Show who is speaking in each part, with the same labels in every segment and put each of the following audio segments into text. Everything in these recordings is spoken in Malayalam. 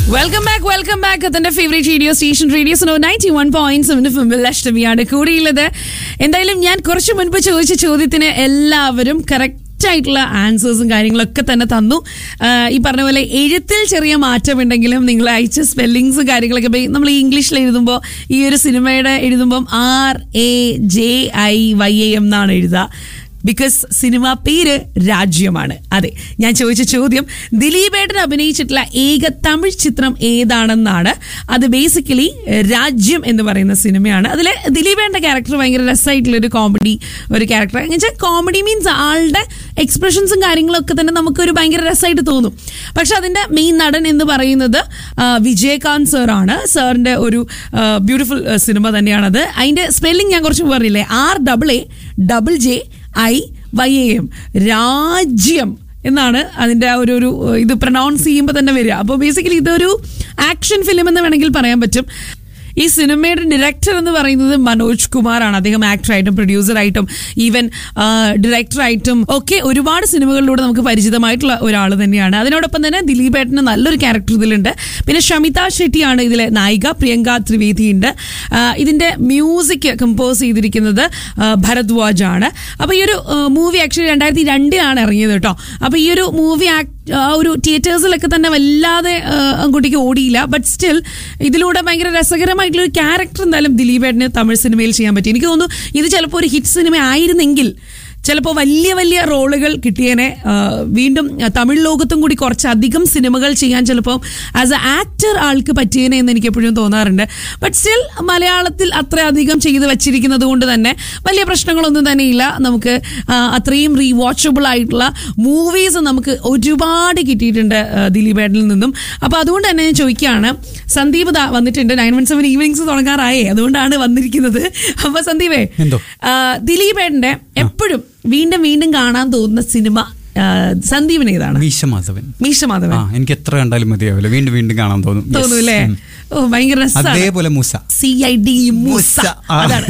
Speaker 1: വെൽക്കം ബാക്ക് വെൽക്കം ബാക്ക് തന്റെ favourite radio station radio so ninety one point seven ഫിമിൽ അഷ്ടമിയാണ് കൂടിയുള്ളത് എന്തായാലും ഞാൻ കുറച്ച് മുൻപ് ചോദിച്ച ചോദ്യത്തിന് എല്ലാവരും കറക്റ്റ് ആയിട്ടുള്ള ആൻസേഴ്സും കാര്യങ്ങളൊക്കെ തന്നെ തന്നു ആ, ഈ പറഞ്ഞ പോലെ എഴുത്തിൽ ചെറിയ മാറ്റമുണ്ടെങ്കിലും നിങ്ങൾ അയച്ച സ്പെല്ലിങ്സ് കാര്യങ്ങളൊക്കെ ഇപ്പൊ നമ്മൾ ഈ ഇംഗ്ലീഷിൽ എഴുതുമ്പോൾ ഈ ഒരു സിനിമയുടെ എഴുതുമ്പം R A J I Y A M എന്നാണ് എഴുതുക ബിക്കോസ് സിനിമ പേര് രാജ്യമാണ് അതെ ഞാൻ ചോദിച്ച ചോദ്യം ദിലീപേട്ടൻ അഭിനയിച്ചിട്ടുള്ള ഏക തമിഴ് ചിത്രം ഏതാണെന്നാണ് അത് ബേസിക്കലി രാജ്യം എന്ന് പറയുന്ന സിനിമയാണ് അതിൽ ദിലീപേട്ടൻ്റെ ക്യാരക്ടർ ഭയങ്കര രസമായിട്ടുള്ള ഒരു കോമഡി ഒരു ക്യാരക്ടർ എന്ന് വെച്ചാൽ കോമഡി മീൻസ് ആളുടെ എക്സ്പ്രഷൻസും കാര്യങ്ങളൊക്കെ തന്നെ നമുക്കൊരു ഭയങ്കര രസമായിട്ട് തോന്നും പക്ഷെ അതിന്റെ മെയിൻ നടൻ എന്ന് പറയുന്നത് ആ, വിജയകാന്ത് സർ ആണ് സാറിന്റെ ഒരു ബ്യൂട്ടിഫുൾ സിനിമ തന്നെയാണത് അതിന്റെ സ്പെല്ലിംഗ് ഞാൻ കുറച്ച് പറഞ്ഞില്ലേ R double A double J I Y A M രാജ്യം എന്നാണ് അതിന്റെ ആ ഒരു ഒരു ഇത് പ്രൊനൗൺസ് ചെയ്യുമ്പോൾ തന്നെ വരിക അപ്പോൾ ബേസിക്കലി ഇതൊരു ആക്ഷൻ ഫിലിം എന്ന് വേണമെങ്കിൽ പറയാൻ പറ്റും ഈ സിനിമയുടെ ഡയറക്ടർ എന്ന് പറയുന്നത് മനോജ് കുമാറാണ് അദ്ദേഹം ആക്ടറായിട്ടും പ്രൊഡ്യൂസറായിട്ടും ഈവൻ ഡയറക്ടറായിട്ടും ഒക്കെ ഒരുപാട് സിനിമകളിലൂടെ നമുക്ക് പരിചിതമായിട്ടുള്ള ഒരാൾ തന്നെയാണ് അതിനോടൊപ്പം തന്നെ ദിലീപേട്ടന് നല്ലൊരു ക്യാരക്ടർ ഇതിലുണ്ട് പിന്നെ ഷമിത ഷെട്ടിയാണ് ഇതിലെ നായിക പ്രിയങ്ക ത്രിവേദി ഉണ്ട് ആ, ഇതിന്റെ മ്യൂസിക് കമ്പോസ് ചെയ്തിരിക്കുന്നത് ആ, ഭരദ്വാജ് ആണ് അപ്പൊ ഈ ഒരു മൂവി ആക്ച്വലി രണ്ടായിരത്തി രണ്ടിലാണ് ഇറങ്ങിയത് കേട്ടോ അപ്പൊ ഈ ഒരു മൂവി ആ ഒരു തിയേറ്റേഴ്സിലൊക്കെ തന്നെ വല്ലാതെ ആ, അങ്ങോട്ടേക്ക് ഓടിയില്ല ബട്ട് സ്റ്റിൽ ഇതിലൂടെ ഭയങ്കര രസകരമായിട്ടുള്ള ഒരു ക്യാരക്ടർ എന്തായാലും ദിലീപേട്ടന് തമിഴ് സിനിമയിൽ ചെയ്യാൻ പറ്റി എനിക്ക് തോന്നുന്നു ഇത് ചിലപ്പോൾ ഒരു ഹിറ്റ് സിനിമ ആയിരുന്നെങ്കിൽ ചിലപ്പോൾ വലിയ വലിയ റോളുകൾ കിട്ടിയതിനെ ആ, വീണ്ടും ആ, തമിഴ് ലോകത്തും കൂടി കുറച്ചധികം സിനിമകൾ ചെയ്യാൻ ചിലപ്പോൾ ആസ് എ ആക്ടർ ആൾക്ക് പറ്റിയേനെ എന്ന് എനിക്ക് എപ്പോഴും തോന്നാറുണ്ട് ബട്ട് സ്റ്റിൽ മലയാളത്തിൽ അത്രയധികം ചെയ്ത് വെച്ചിരിക്കുന്നത് കൊണ്ട് തന്നെ വലിയ പ്രശ്നങ്ങളൊന്നും തന്നെ ഇല്ല നമുക്ക് ആ, അത്രയും റീ വാച്ചബിൾ ആയിട്ടുള്ള മൂവീസ് നമുക്ക് ഒരുപാട് കിട്ടിയിട്ടുണ്ട് ആ, ദിലീപേട്ടനിൽ നിന്നും അപ്പോൾ അതുകൊണ്ട് തന്നെ ഞാൻ ചോദിക്കുകയാണ് സന്ദീപ് ദാ വന്നിട്ടുണ്ട് നയൻ വൺ സെവൻ ഈവനിങ്സ് തുടങ്ങാറായേ അതുകൊണ്ടാണ് വന്നിരിക്കുന്നത് അപ്പോൾ സന്ദീപേ
Speaker 2: എന്തോ?
Speaker 1: ആ, ദിലീപേട്ടന്റെ എപ്പോഴും വീണ്ടും വീണ്ടും കാണാൻ തോന്നുന്ന സിനിമ ആ, സന്ദീപിന് ഏതാണ്
Speaker 2: മീശമാധവൻ
Speaker 1: മീശ മാധവൻ
Speaker 2: ആ എനിക്ക് എത്ര കണ്ടാലും മതിയാവില്ല വീണ്ടും വീണ്ടും കാണാൻ തോന്നും Yes.
Speaker 1: തോന്നൂല്ലേ
Speaker 2: ഉം.
Speaker 1: ഓ ഭയങ്കര രസമാണ്
Speaker 2: അതേപോലെ Moosa
Speaker 1: C I D Moosa
Speaker 2: Moosa, ആ.
Speaker 1: അതാണ്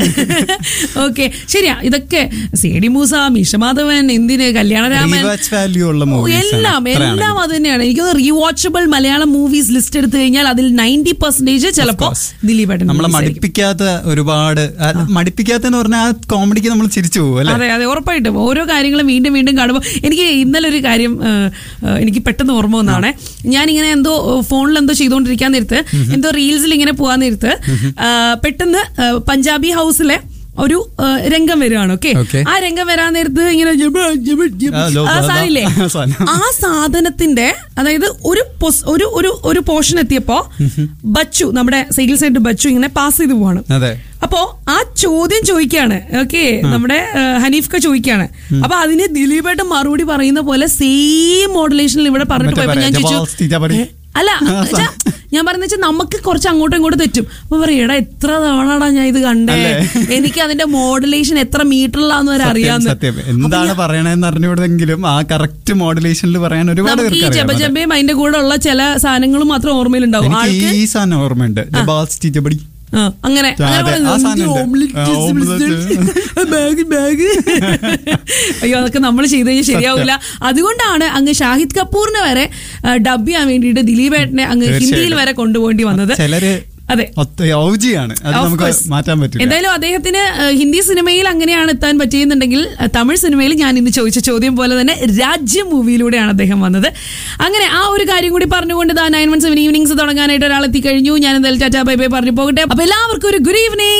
Speaker 1: ഓക്കെ ശരിയാ ഇതൊക്കെ C I D Moosa Meesamadhavan എന്തിന് കല്യാണരാമൻ
Speaker 2: Rewatch value ഉള്ള
Speaker 1: ഓ,
Speaker 2: movies ആണ്.
Speaker 1: എല്ലാം
Speaker 2: അത്രയാണ്.
Speaker 1: എല്ലാം അത് തന്നെയാണ് എനിക്ക് റീവാച്ചബിൾ മലയാളം മൂവീസ് ലിസ്റ്റ് എടുത്തു കഴിഞ്ഞാൽ അതിൽ നയൻറ്റി പെർസെന്റേജ് ചിലപ്പോ
Speaker 2: course.
Speaker 1: ദിലീപേട്ടൻ
Speaker 2: നമ്മളെ
Speaker 1: movies ആയിരിക്കും.
Speaker 2: മടുപ്പിക്കാത്ത ഒരുപാട് ആ, മടുപ്പിക്കാത്തെന്ന് പറഞ്ഞാൽ ആ കോമഡിക്ക് നമ്മൾ ചിരിച്ചു പോകും അല്ലെ
Speaker 1: അതെ അതെ ഉറപ്പായിട്ടും ഓരോ കാര്യങ്ങളും വീണ്ടും വീണ്ടും കാണുമ്പോൾ എനിക്ക് ഇന്നലെ ഒരു കാര്യം ആ, ആ, എനിക്ക് പെട്ടെന്ന് ഓർമ്മ വന്നാണ് ഞാനിങ്ങനെ എന്തോ ഫോണിൽ എന്തോ ചെയ്തുകൊണ്ടിരിക്കാൻ നേരത്ത് എന്തോ റീൽസിൽ ഇങ്ങനെ പോകാൻ നേരത്ത് ആ, പെട്ടെന്ന് ആ, പഞ്ചാബി ഹൗസിലെ ഒരു ആ, രംഗം വരികയാണ് ഓക്കെ
Speaker 2: Okay.
Speaker 1: ആ രംഗം വരാൻ നേരത്ത് ഇങ്ങനെ ജബ, ജബ, ജബ,
Speaker 2: ആ, ലോ,
Speaker 1: ആ
Speaker 2: അതാ,
Speaker 1: സാധനമില്ലേ
Speaker 2: ആ സാധനം.
Speaker 1: ആ സാധനത്തിന്റെ അതായത് ഒരു പൊസ്- ഒരു ഒരു ഒരു പോർഷൻ എത്തിയപ്പോ ബച്ചു നമ്മുടെ സെയിൽ സൈഡ് ബച്ചു ഇങ്ങനെ പാസ് ചെയ്ത് പോവാണ്
Speaker 2: അതെ
Speaker 1: അപ്പോ ആ ചോദ്യം ചോദിക്കാണ് ഓക്കെ നമ്മുടെ ആ, ഹനീഫ്ക ചോദിക്കാണ് അപ്പൊ അതിന് ദിലീപേട്ടൻ മറുപടി പറയുന്ന പോലെ സെയിം മോഡുലേഷനിൽ ഇവിടെ പറഞ്ഞിട്ട്
Speaker 2: മറ്റേ
Speaker 1: പോയപ്പോ ഞാൻ
Speaker 2: പറയാം,
Speaker 1: ചോദിച്ചു
Speaker 2: ജവാബ് സ്ഥിതി
Speaker 1: "ഏ, അല്ല ച്ചാ, ഞാൻ പറഞ്ഞ വെച്ചാൽ നമുക്ക് കുറച്ച് അങ്ങോട്ടും ഇങ്ങോട്ടും തെറ്റും അപ്പൊ പറയും എടാ എത്ര തവണടാ ഞാൻ ഇത് കണ്ടേ
Speaker 2: അല്ലേ?
Speaker 1: എനിക്ക് അതിന്റെ മോഡുലേഷൻ എത്ര മീറ്ററിലാന്ന് വരെ
Speaker 2: സത്യം,
Speaker 1: അറിയാന്ന്
Speaker 2: സത്യം എന്താണ് പറയണതെന്ന് അറിഞ്ഞുകൂടെങ്കിലും ആ കറക്റ്റ് മോഡുലേഷനിൽ പറയാൻ ഒരുപാട്
Speaker 1: നമുക്ക് ഈ
Speaker 2: പേർക്ക് അറിയാം അതെ.
Speaker 1: ജബജബയും അതിന്റെ കൂടെ ഉള്ള ചില സാധനങ്ങളും മാത്രം ഓർമ്മയിലുണ്ടാവും
Speaker 2: എനിക്ക്
Speaker 1: ആൾക്ക്
Speaker 2: ഈ സാധനം ഓർമ്മയുണ്ട് ജബാസ്റ്റി ജബടി
Speaker 1: ആ, അങ്ങനെ
Speaker 2: ആ,
Speaker 1: അങ്ങനെ
Speaker 2: അതെ,
Speaker 1: പറയുന്നത്.
Speaker 2: ആ സാധനം ഉണ്ട്.
Speaker 1: ഓംലെറ്റ്,
Speaker 2: ആ, ഓംലെറ്റ്.
Speaker 1: ബാഗ് ബാഗ് അയ്യോ അതൊക്കെ നമ്മൾ ചെയ്ത് കഴിഞ്ഞാൽ ശരിയാവില്ല അതുകൊണ്ടാണ് അങ്ങ് ഷാഹിദ് കപൂറിനെ വരെ ഡബ് ചെയ്യാൻ വേണ്ടിയിട്ട് ദിലീപേട്ടനെ അങ്ങ് ഹിന്ദിയിൽ
Speaker 2: തീർച്ചയായിട്ടും.
Speaker 1: വരെ കൊണ്ടുപോകേണ്ടി വന്നത്
Speaker 2: ചിലര്
Speaker 1: അതെ
Speaker 2: ഒത്ത- ഔജിയാണ് അത്
Speaker 1: Of
Speaker 2: നമുക്ക്
Speaker 1: course.
Speaker 2: മാറ്റാൻ പറ്റില്ല
Speaker 1: എന്തായാലും അദ്ദേഹത്തിന് ഏഹ്, ഹിന്ദി സിനിമയിൽ അങ്ങനെയാണ് എത്താൻ പറ്റിയെന്നുണ്ടെങ്കിൽ ഏഹ്, തമിഴ് സിനിമയിൽ ഞാൻ ഇന്ന് ചോദിച്ച ചോദ്യം പോലെ തന്നെ രാജ്യം മൂവിയിലൂടെയാണ് അദ്ദേഹം വന്നത് അങ്ങനെ ആ ഒരു കാര്യം കൂടി പറഞ്ഞുകൊണ്ട് നയൻ വൺ സെവൻ ഈവനിങ്സ് തുടങ്ങാനായിട്ട് ഒരാൾ എത്തിക്കഴിഞ്ഞു ഞാൻ എന്തായാലും ടാറ്റാ ബൈ ബൈ പറഞ്ഞു പോകട്ടെ അപ്പൊ എല്ലാവർക്കും ഒരു ഗുഡ് ഈവനിങ്